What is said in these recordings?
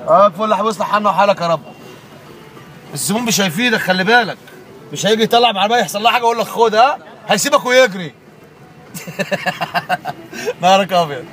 اه فل ويصلح حالنا وحالك يا رب الزبون مش هيفيدك خلي بالك مش هيجي يطلع بعربيه يحصل لها حاجه يقول لك خد ها هيسيبك ويجري نهارك ابيض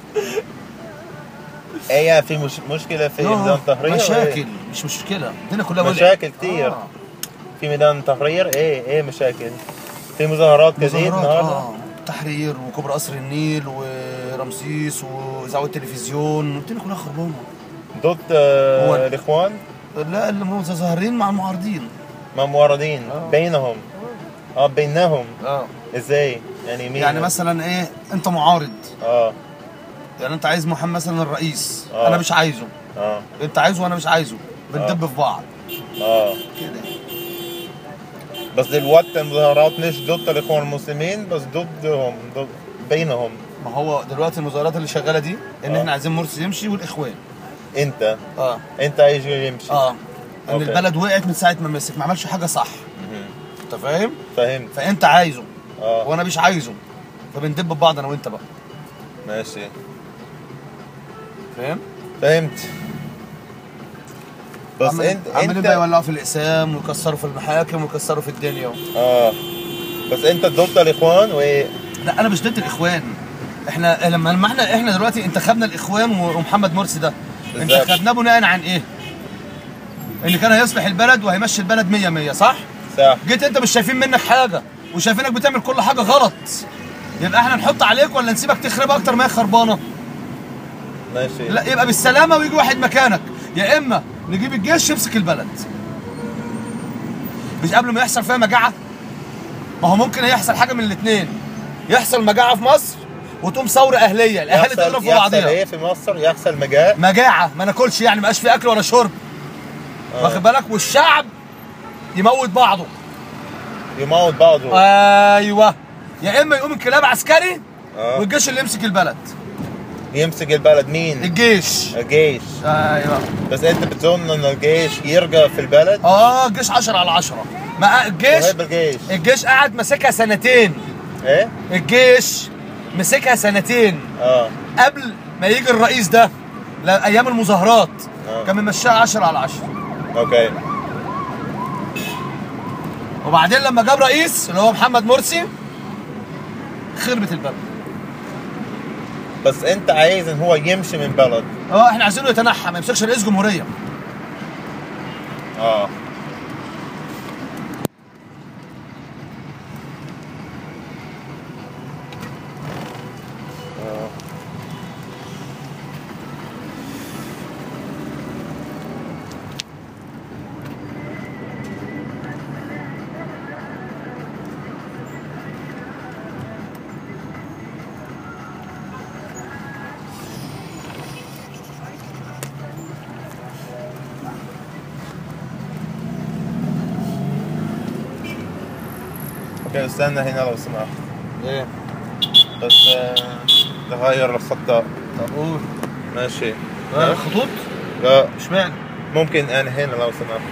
ايه في مش مشكله في آه، ميدان تحرير مشاكل مش مشكله الدنيا كلها ولع. مشاكل كتير. آه. في ميدان تحرير ايه ايه مشاكل في مظاهرات كثير مظاهرات، النهارده اه تحرير وكبر قصر النيل ورمسيس واذاعه التلفزيون الدنيا كلها خربانه ضد آه، هو- الاخوان لا اللي متظاهرين مع المعارضين ما معارضين آه. بينهم اه بينهم اه ازاي يعني مين يعني مثلا ايه انت معارض اه يعني انت عايز محمد مثلا الرئيس آه. انا مش عايزه اه انت عايزه وانا مش عايزه بندب في بعض اه كده بس دلوقتي المظاهرات مش ضد الاخوان المسلمين بس ضدهم ضد بينهم ما هو دلوقتي المظاهرات اللي شغاله دي ان آه. احنا عايزين مرسي يمشي والاخوان انت اه انت عايز يمشي اه ان أوكي. البلد وقعت من ساعه ما مسك ما عملش حاجه صح مهم. انت فاهم فهمت فانت عايزه اه وانا مش عايزه فبندب في بعض انا وانت بقى ماشي فاهم فهمت بس عمال- انت عمالين انت بقى يولعوا في الاقسام ويكسروا في المحاكم ويكسروا في الدنيا اه بس انت ضد الاخوان وايه لا انا مش ضد الاخوان احنا لما لما احنا احنا دلوقتي انتخبنا الاخوان ومحمد مرسي ده بالظبط. انتخبناه بناء عن ايه؟ ان كان هيصلح البلد وهيمشي البلد 100 100 صح؟ صح جيت انت مش شايفين منك حاجه وشايفينك بتعمل كل حاجه غلط يبقى احنا نحط عليك ولا نسيبك تخرب اكتر ما هي خربانه؟ ماشي لا يبقى بالسلامه ويجي واحد مكانك يا اما نجيب الجيش يمسك البلد مش قبل ما يحصل فيها مجاعه ما هو ممكن يحصل حاجه من الاثنين يحصل مجاعه في مصر وتقوم ثوره اهليه الاهالي يحصل- تضرب في يحصل بعضيها ايه في مصر يحصل مجاعة مجاعه ما ناكلش يعني ما بقاش في اكل ولا شرب آه. واخد بالك والشعب يموت بعضه يموت بعضه ايوه يا اما يقوم انقلاب عسكري آه. والجيش اللي يمسك البلد يمسك البلد مين الجيش الجيش ايوه بس انت بتظن ان الجيش يرجع في البلد اه الجيش 10 على 10 ما الجيش وهيب الجيش الجيش قعد ماسكها سنتين ايه الجيش مسكها سنتين اه قبل ما يجي الرئيس ده لا- ايام المظاهرات آه. كان ممشيها 10 على 10 اوكي وبعدين لما جاب رئيس اللي هو محمد مرسي خربت البلد بس انت عايز ان هو يمشي من بلد اه احنا عايزينه يتنحى ما يمسكش رئيس جمهوريه اه آه. اوكي استنى هنا لو سمحت ايه بس آه، تغير الخطة طب قول ماشي غير الخطوط لا اشمعنى ممكن انا هنا لو سمحت